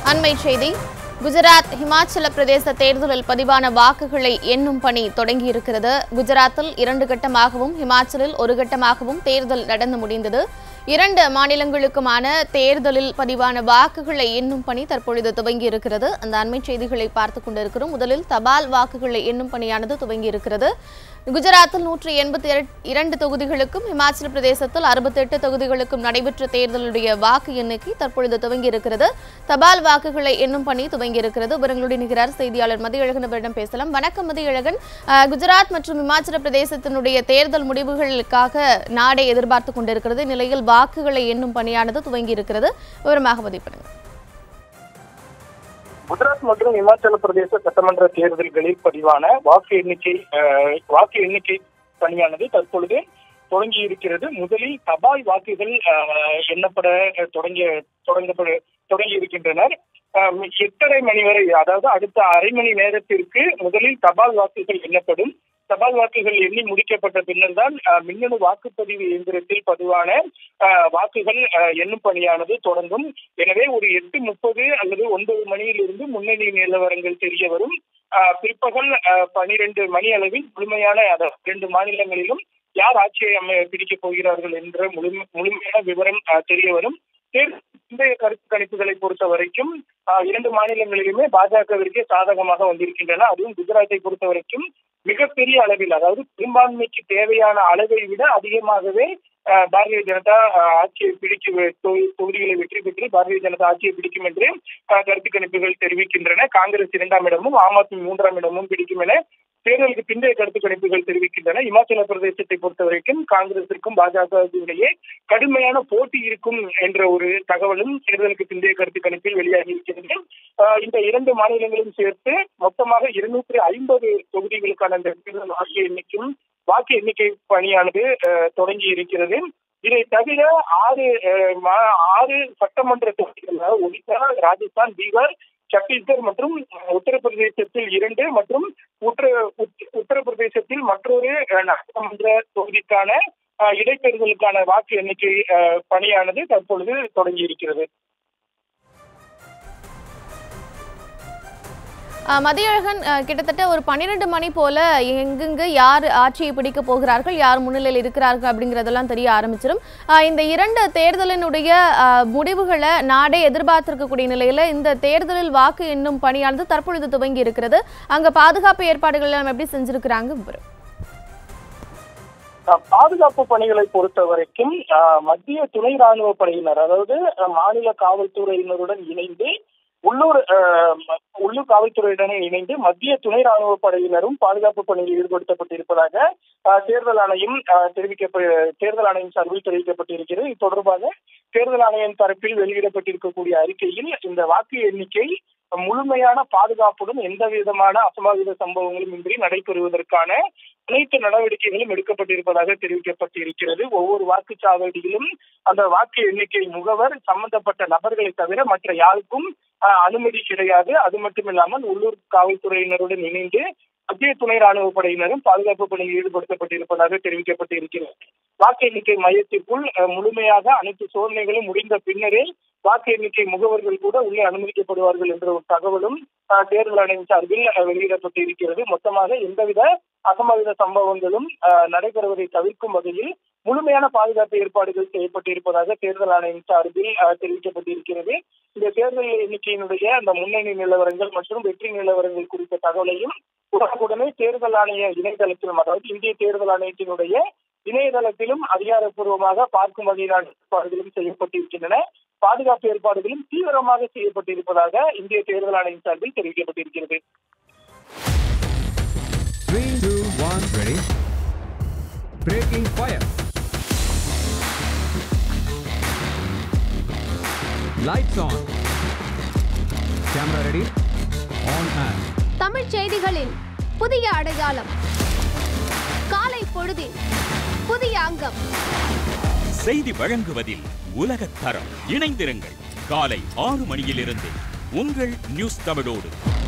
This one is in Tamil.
அண்மை செய்தி குஜராத் ஹிமாச்சல பிரதேச தேர்தலில் பதிவான வாக்குகளை எண்ணும் பணி தொடங்கியிருக்கிறது குஜராத்தில் இரண்டு கட்டமாகவும் ஹிமாச்சலில் ஒரு கட்டமாகவும் தேர்தல் நடந்து முடிந்தது இரண்டு மாநிலங்களுக்குமான தேர்தலில் பதிவான வாக்குகளை எண்ணும் பணி தற்பொழுது துவங்கியிருக்கிறது அந்த அண்மை செய்திகளை பார்த்துக் கொண்டிருக்கிறோம் முதலில் தபால் வாக்குகளை எண்ணும் பணியானது துவங்கியிருக்கிறது குஜராத்தில் நூற்றி எண்பத்தி இரண்டு தொகுதிகளுக்கும் இமாச்சல பிரதேசத்தில் அறுபத்தெட்டு தொகுதிகளுக்கும் நடைபெற்ற தேர்தலுடைய வாக்கு எண்ணிக்கை தற்பொழுது துவங்கியிருக்கிறது தபால் வாக்குகளை எண்ணும் பணி துவங்கியிருக்கிறது விவரங்களுடன் நிற்கிறார் செய்தியாளர் மதியழகன் அவரிடம் பேசலாம் வணக்கம் மதியழகன் அஹ், குஜராத் மற்றும் இமாச்சல பிரதேசத்தினுடைய தேர்தல் முடிவுகளுக்காக நாடே எதிர்பார்த்து கொண்டிருக்கிறது நிலையில் வாக்குகளை எண்ணும் பணியானது துவங்கியிருக்கிறது விவரமாக பதிவு பண்ணுங்க குஜராத் மற்றும் இமாச்சல பிரதேச சட்டமன்ற தேர்தல்களில் பதிவான வாக்கு எண்ணிக்கை அஹ், வாக்கு எண்ணிக்கை பணியானது தற்பொழுது தொடங்கி இருக்கிறது முதலில் தபால் வாக்குகள் அஹ், எண்ணப்பட தொடங்கிய தொடங்கப்பட தொடங்கி இருக்கின்றனர் அஹ், எட்டரை மணி வரை அதாவது அடுத்த அரை மணி நேரத்திற்கு முதலில் தபால் வாக்குகள் எண்ணப்படும் தபால் வாக்குகள் எண்ணி முடிக்கப்பட்ட பின்னர் தான் அஹ், மின்னணு வாக்குப்பதிவு இயந்திரத்தில் பதிவான அஹ், வாக்குகள் அஹ், எண்ணும் பணியானது தொடங்கும் எனவே ஒரு எட்டு முப்பது அல்லது ஒன்பது மணியிலிருந்து முன்னணி நிலவரங்கள் தெரிய வரும் அஹ், பிற்பகல் பனிரெண்டு மணி அளவில் முழுமையான அதாவது இரண்டு மாநிலங்களிலும் யார் ஆட்சியை அமை பிடிக்கப் போகிறார்கள் என்ற முழுமை முழுமையான விவரம் அஹ், தெரிய வரும் தேர்தல் முந்தைய கருத்து கணிப்புகளை பொறுத்த வரைக்கும் அஹ், இரண்டு மாநிலங்களிலுமே பாஜகவிற்கே சாதகமாக வந்திருக்கின்றன அதுவும் குஜராத்தை பொறுத்த வரைக்கும் மிகப்பெரிய அளவில் அதாவது பெரும்பான்மைக்கு தேவையான அளவை விட அதிகமாகவே அஹ், பாரதிய ஜனதா அஹ், ஆட்சியை பிடிக்கும் தொ- தொகுதிகளை வெற்றி பெற்று பாரதிய ஜனதா ஆட்சியை பிடிக்கும் என்று அஹ், கருத்து கணிப்புகள் தெரிவிக்கின்றன காங்கிரஸ் இரண்டாம் இடமும் ஆம் ஆத்மி மூன்றாம் இடமும் பிடிக்கும் என தேர்தலுக்கு பிந்தைய கருத்து கணிப்புகள் தெரிவிக்கின்றன இமாச்சல பிரதேசத்தை பொறுத்த வரைக்கும் காங்கிரசிற்கும் பாஜக இடையே கடுமையான போட்டி இருக்கும் என்ற ஒரு தகவலும் தேர்தலுக்கு பிந்தைய கருத்து கணிப்பில் வெளியாகி இருக்கிறது ஆஹ் இந்த இரண்டு மாநிலங்களும் சேர்த்து மொத்தமாக இருநூற்றி ஐம்பது தொகுதிகளுக்கான இந்த தேர்தல் வாக்கு எண்ணிக்கும் வாக்கு எண்ணிக்கை பணியானது ஆஹ் தொடங்கி இருக்கிறது இதை தவிர ஆறு ஆஹ் மா- ஆறு சட்டமன்ற தொகுதிகள் அதாவது ஒடிசா ராஜஸ்தான் பீகார் சத்தீஸ்கர் மற்றும் உத்தரப்பிரதேசத்தில் இரண்டு மற்றும் உத்தர உத்- உத்தரப்பிரதேசத்தில் மற்றொரு அஹ், நாடாளுமன்ற தொகுதிக்கான அஹ், இடைத்தேர்தலுக்கான வாக்கு எண்ணிக்கை அஹ், பணியானது தற்பொழுது தொடங்கி இருக்கிறது அஹ், மதியழகன் அஹ், கிட்டத்தட்ட ஒரு பன்னிரெண்டு மணி போல எங்கெங்கு யார் ஆட்சியை பிடிக்க போகிறார்கள் யார் முன்னிலையில் இருக்கிறார்கள் அப்படிங்கிறதெல்லாம் தெரிய ஆரம்பிச்சிடும் அஹ், இந்த இரண்டு தேர்தலினுடைய அஹ், முடிவுகளை நாடே எதிர்பார்த்திருக்கக்கூடிய நிலையில இந்த தேர்தலில் வாக்கு எண்ணும் பணியானது தற்பொழுது துவங்கி இருக்கிறது அங்க பாதுகாப்பு ஏற்பாடுகள் எல்லாம் எப்படி செஞ்சிருக்கிறாங்க விவரம் அஹ், பாதுகாப்பு பணிகளை பொறுத்த வரைக்கும் அஹ், மத்திய துணை ராணுவ படையினர் அதாவது அஹ், மாநில காவல்துறையினருடன் இணைந்து உள்ளூர் அஹ், ம- உள்ளூர் காவல்துறையுடன் இணைந்து மத்திய துணை ராணுவ படையினரும் பாதுகாப்பு பணியில் ஈடுபடுத்தப்பட்டிருப்பதாக அஹ், தேர்தல் ஆணையம் அஹ், தெரிவிக்கப்ப தேர்தல் ஆணையம் சார்பில் தெரிவிக்கப்பட்டிருக்கிறது இது தொடர்பாக தேர்தல் ஆணையம் தரப்பில் வெளியிடப்பட்டிருக்கக்கூடிய அறிக்கையில் இந்த வாக்கு எண்ணிக்கை முழுமையான பாதுகாப்புடன் எந்த விதமான அசம்பாவித சம்பவங்களும் இன்றி நடைபெறுவதற்கான அனைத்து நடவடிக்கைகளும் எடுக்கப்பட்டிருப்பதாக தெரிவிக்கப்பட்டிருக்கிறது ஒவ்வொரு வாக்குச்சாவடியிலும் அந்த வாக்கு எண்ணிக்கை முகவர் சம்பந்தப்பட்ட நபர்களை தவிர மற்ற யாருக்கும் ஆஹ், அனுமதி கிடையாது அது மட்டுமில்லாமல் உள்ளூர் காவல்துறையினருடன் இணைந்து மத்திய துணை ராணுவ படையினரும் பாதுகாப்பு பணியில் ஈடுபடுத்தப்பட்டிருப்பதாக தெரிவிக்கப்பட்டிருக்கிறது வாக்கு எண்ணிக்கை மையத்திற்குள் அஹ், முழுமையாக அனைத்து சோதனைகளும் முடிந்த பின்னரே வாக்கு எண்ணிக்கை முகவர்கள் கூட உள்ளே அனுமதிக்கப்படுவார்கள் என்ற ஒரு தகவலும் அஹ், தேர்தல் ஆணையம் சார்பில் அஹ், வெளியிடப்பட்டிருக்கிறது மொத்தமாக எந்தவித அசம்பாவித சம்பவங்களும் அஹ், நடைபெறுவதை தவிர்க்கும் வகையில் முழுமையான பாதுகாப்பு ஏற்பாடுகள் செய்யப்பட்டிருப்பதாக தேர்தல் ஆணையம் சார்பில் அஹ், தெரிவிக்கப்பட்டிருக்கிறது இந்த தேர்தல் எண்ணிக்கையினுடைய அந்த முன்னணி நிலவரங்கள் மற்றும் வெற்றி நிலவரங்கள் குறித்த தகவலையும் உடனுக்குடனே தேர்தல் ஆணைய இணையதளத்திலும் அதாவது இந்திய தேர்தல் ஆணையத்தினுடைய இணையதளத்திலும் அதிகாரப்பூர்வமாக பார்க்கும் வகையிலான ஏற்பாடுகளும் செய்யப்பட்டிருக்கின்றன பாதுகாப்பு ஏற்பாடுகளும் தீவிரமாக செய்யப்பட்டிருப்பதாக இந்திய தேர்தல் ஆணையம் சார்பில் தெரிவிக்கப்பட்டிருக்கிறது Three, two, one, ready. Breaking fire. Lights on. Camera ready. On and. தமிழ்ச் செய்திகளின் புதிய அடையாளம் காலை பொழுதின் புதிய அங்கம் செய்தி வழங்குவதில் உலகத் தரம் இணைந்திருங்கள் காலை ஆறு மணியிலிருந்து உங்கள் நியூஸ் தமிழோடு